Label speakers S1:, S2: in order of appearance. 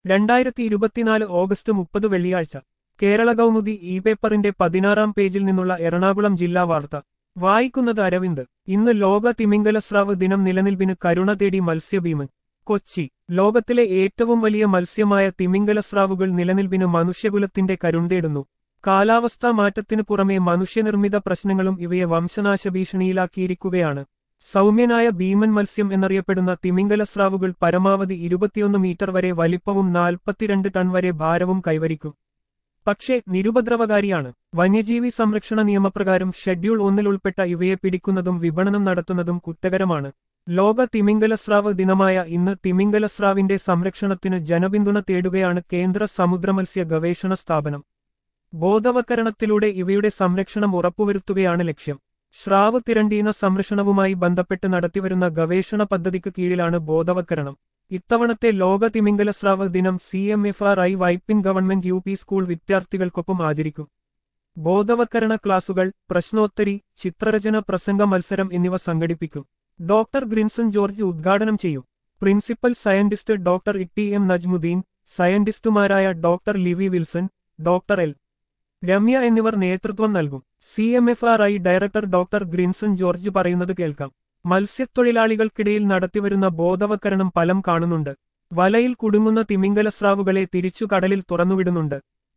S1: രണ്ടായിരത്തി ഇരുപത്തിനാല് ഓഗസ്റ്റ് മുപ്പത് വെള്ളിയാഴ്ച കേരള കൗമുദി ഇ പേപ്പറിന്റെ പതിനാറാം പേജിൽ നിന്നുള്ള എറണാകുളം ജില്ലാ വാർത്ത വായിക്കുന്നത് അരവിന്ദ് ഇന്ന് ലോക തിമിംഗലസ്രാവ് ദിനം നിലനിൽപ്പിന് കരുണ തേടി മത്സ്യഭീമൻ കൊച്ചി ലോകത്തിലെ ഏറ്റവും വലിയ മത്സ്യമായ തിമിംഗലസ്രാവുകൾ നിലനിൽപ്പിന് മനുഷ്യകുലത്തിന്റെ കരുണ്ടേടുന്നു കാലാവസ്ഥാ മാറ്റത്തിനു പുറമെ മനുഷ്യനിർമ്മിത പ്രശ്നങ്ങളും ഇവയെ വംശനാശ ഭീഷണിയിലാക്കിയിരിക്കുകയാണ് സൗമ്യനായ ഭീമൻ മത്സ്യം എന്നറിയപ്പെടുന്ന തിമിംഗലസ്രാവുകൾ പരമാവധി ഇരുപത്തിയൊന്ന് മീറ്റർ വരെ വലിപ്പവും നാൽപ്പത്തിരണ്ട് ടൺ വരെ ഭാരവും കൈവരിക്കും പക്ഷേ നിരുപദ്രവകാരിയാണ് വന്യജീവി സംരക്ഷണ നിയമപ്രകാരം ഷെഡ്യൂൾ ഒന്നിൽ ഉൾപ്പെട്ട ഇവയെ പിടിക്കുന്നതും വിപണനം നടത്തുന്നതും കുറ്റകരമാണ് ലോക തിമിംഗലസ്രാവ് ദിനമായ ഇന്ന് തിമിംഗലസ്രാവിന്റെ സംരക്ഷണത്തിന് ജനപിന്തുണ തേടുകയാണ് കേന്ദ്ര സമുദ്രമത്സ്യ ഗവേഷണ സ്ഥാപനം ബോധവൽക്കരണത്തിലൂടെ ഇവയുടെ സംരക്ഷണം ഉറപ്പുവരുത്തുകയാണ് ലക്ഷ്യം സ്രാവ് തിരണ്ടീന സംരക്ഷണവുമായി ബന്ധപ്പെട്ട് നടത്തിവരുന്ന ഗവേഷണ പദ്ധതിക്ക് കീഴിലാണ് ബോധവൽക്കരണം ഇത്തവണത്തെ ലോക തിമിംഗലസ്രാവ് ദിനം C M F R I Vypin government U P school വിദ്യാർത്ഥികൾക്കൊപ്പം ആചരിക്കും ബോധവൽക്കരണ ക്ലാസുകൾ പ്രശ്നോത്തരി ചിത്രരചന പ്രസംഗ മത്സരം എന്നിവ സംഘടിപ്പിക്കും ഡോക്ടർ ഗ്രിൻസൺ ജോർജ് ഉദ്ഘാടനം ചെയ്യും principal scientist doctor Itty M Najmuddin സയന്റിസ്റ്റുമാരായ doctor Livi Wilson doctor L Ramya എന്നിവർ നേതൃത്വം നൽകും C M F R I director doctor Grinson George പറയുന്നത് കേൾക്കാം മത്സ്യത്തൊഴിലാളികൾക്കിടയിൽ നടത്തിവരുന്ന ബോധവൽക്കരണം ഫലം കാണുന്നുണ്ട് വലയിൽ കുടുങ്ങുന്ന തിമിംഗലസ്രാവുകളെ തിരിച്ചു കടലിൽ തുറന്നുവിടുന്നുണ്ട്